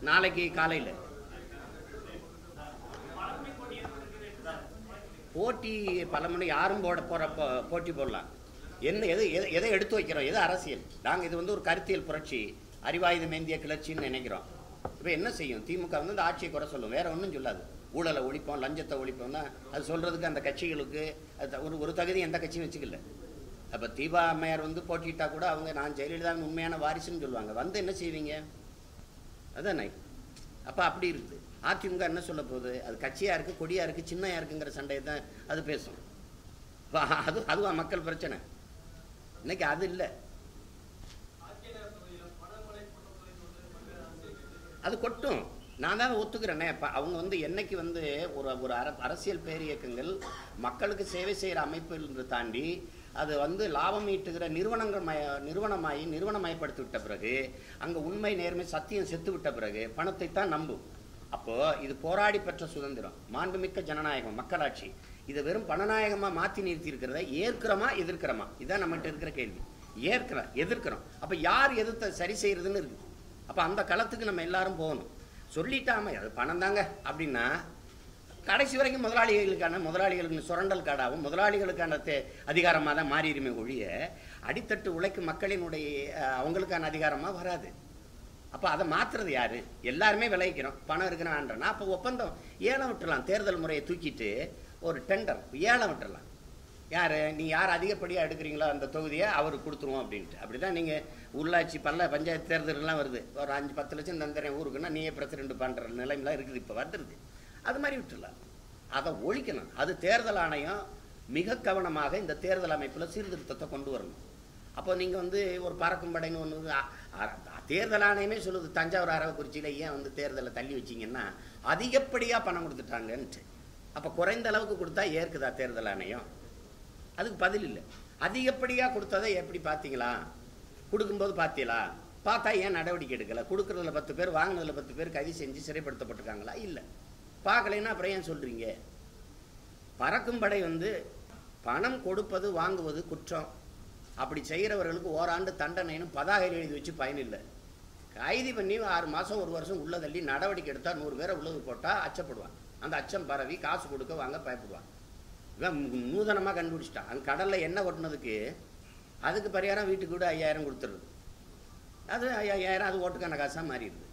நாளைக்கு காலையில் போட்டி பல மணி யாரும் போட போற போ- போட்டி போடலாம் என்ன எது எதை- எதை எடுத்து வைக்கிறோம் எது அரசியல் நாங்கள் இது வந்து ஒரு கருத்தியல் புரட்சி அறிவாயுதம் ஏந்திய கிளர்ச்சின்னு நினைக்கிறோம் இப்போ என்ன செய்யும் திமுக வந்து இந்த ஆட்சியை குறை சொல்லும் வேற ஒன்றும் சொல்லாது ஊழலை ஒழிப்போம் லஞ்சத்தை ஒழிப்போம்னா அது சொல்றதுக்கு அந்த கட்சிகளுக்கு அது த- ஒரு ஒரு தகுதி எந்த கட்சியும் வச்சுக்கல அப்போ தீபா அம்மையார் வந்து போட்டிட்டா கூட அவங்க நான் ஜெயலலிதாவின் உண்மையான வாரிசுன்னு சொல்லுவாங்க வந்து என்ன செய்வீங்க அதானே அப்போ அப்படி இருக்குது அதிமுக என்ன சொல்ல போகுது அது கட்சியாக இருக்குது கொடியாக இருக்குது சின்னையாக இருக்குங்கிற சண்டையை தான் அது பேசும் அப்ப அது அதுவா மக்கள் பிரச்சனை இன்னைக்கு அது இல்லை அது கொட்டும் நான் தான் ஒத்துக்கிறேனே இப்போ அவங்க வந்து என்னைக்கு வந்து ஒரு ஒரு அர அரசியல் பேரியக்கங்கள் மக்களுக்கு சேவை செய்கிற அமைப்புன்னு தாண்டி அது வந்து லாபம் ஈட்டுகிற நிறுவனங்கள் மய நிறுவனமாகி நிறுவனமயப்படுத்தி விட்ட பிறகு அங்கே உண்மை நேர்மை சத்தியம் செத்து விட்ட பிறகு பணத்தை தான் நம்பும் அப்போ இது போராடி பெற்ற சுதந்திரம் மாண்புமிக்க ஜனநாயகம் மக்களாட்சி இதை வெறும் பணநாயகமாக மாற்றி நிறுத்தி இருக்கிறத ஏற்கிறோமா எதிர்க்கிறோமா இதான் நம்மகிட்ட இருக்கிற கேள்வி ஏற்கிறோம் எதிர்க்கிறோம் அப்போ யார் எதிர்த்த சரி செய்யறதுன்னு இருக்குது அப்போ அந்த களத்துக்கு நம்ம எல்லாரும் போகணும் சொல்லிட்டாம அது பணம் தாங்க அப்படின்னா கடைசி வரைக்கும் முதலாளிகளுக்கான முதலாளிகளுக்கு சுரண்டல் காடாகவும் முதலாளிகளுக்கான தே அதிகாரமாக தான் மாறிடுமே ஒழிய அடித்தட்டு உழைக்கும் மக்களினுடைய அஹ், அவங்களுக்கான அதிகாரமாக வராது அப்போ அதை மாத்துறது யாரு எல்லாருமே விளைவிக்கிறோம் பணம் இருக்கிறான்றனா அப்போ ஒப்பந்தம் ஏலம் விட்டுறலாம் தேர்தல் முறையை தூக்கிட்டு ஒரு டெண்டர் ஏலம் விட்டுறலாம் யார் நீ யார் அதிகப்படியாக எடுக்கிறீங்களோ அந்த தொகுதியை அவருக்கு கொடுத்துருவோம் அப்படின்ட்டு அப்படி தான் நீங்கள் உள்ளாட்சி பல்ல பஞ்சாயத்து தேர்தல்லாம் வருது ஒரு அஞ்சு பத்து லட்சம் தந்துறேன் ஊருக்குன்னா நீயே பிரசிடண்ட் பண்ணுற நிலைமைலாம் இருக்குது இப்போ வந்துடுது அது மாதிரி விட்டுறலாம் அதை ஒழிக்கணும் அது தேர்தல் ஆணையம் மிக கவனமாக இந்த தேர்தல் அமைப்பில் சீர்திருத்தத்தை கொண்டு வரணும் அப்போ நீங்கள் வந்து ஒரு பறக்கும் படைன்னு ஒன்று தேர்தல் ஆணையமே சொல்லுது தஞ்சாவூர் அரவக்குறிச்சியில் ஏன் வந்து தேர்தலை தள்ளி வச்சிங்கன்னா அதிகப்படியாக பணம் கொடுத்துட்டாங்கன்ட்டு அப்போ குறைந்த அளவுக்கு கொடுத்தா ஏற்குதா தேர்தல் ஆணையம் அதுக்கு பதில் இல்லை அதிகப்படியாக கொடுத்ததை எப்படி பார்த்தீங்களா கொடுக்கும்போது பார்த்தீங்களா பார்த்தா ஏன் நடவடிக்கை எடுக்கலை கொடுக்குறதுல பத்து பேர் வாங்கினதுல பத்து பேர் கைது செஞ்சு சிறைப்படுத்தப்பட்டிருக்காங்களா இல்லை பார்க்கலைன்னா அப்புறம் ஏன் சொல்கிறீங்க பறக்கும் படை வந்து பணம் கொடுப்பது வாங்குவது குற்றம் அப்படி செய்கிறவர்களுக்கு ஓராண்டு தண்டனைன்னு பதாகையில் எழுதி வச்சு பயனில்லை கைது பண்ணி ஆறு மாதம் ஒரு வருஷம் உள்ள தள்ளி நடவடிக்கை எடுத்தால் நூறு பேரை உள்ளது போட்டால் அச்சப்படுவான் அந்த அச்சம் பரவி காசு கொடுக்க வாங்க பயப்படுவான் இவன் நூதனமாக கண்டுபிடிச்சிட்டான் அங்கே கடலில் எண்ணெய் கொட்டினதுக்கு அதுக்கு பரிகாரம் வீட்டுக்கு கூட ஐயாயிரம் கொடுத்துருது அது ஐயாயிரம் அது ஓட்டுக்கான காசாக மாறிடுது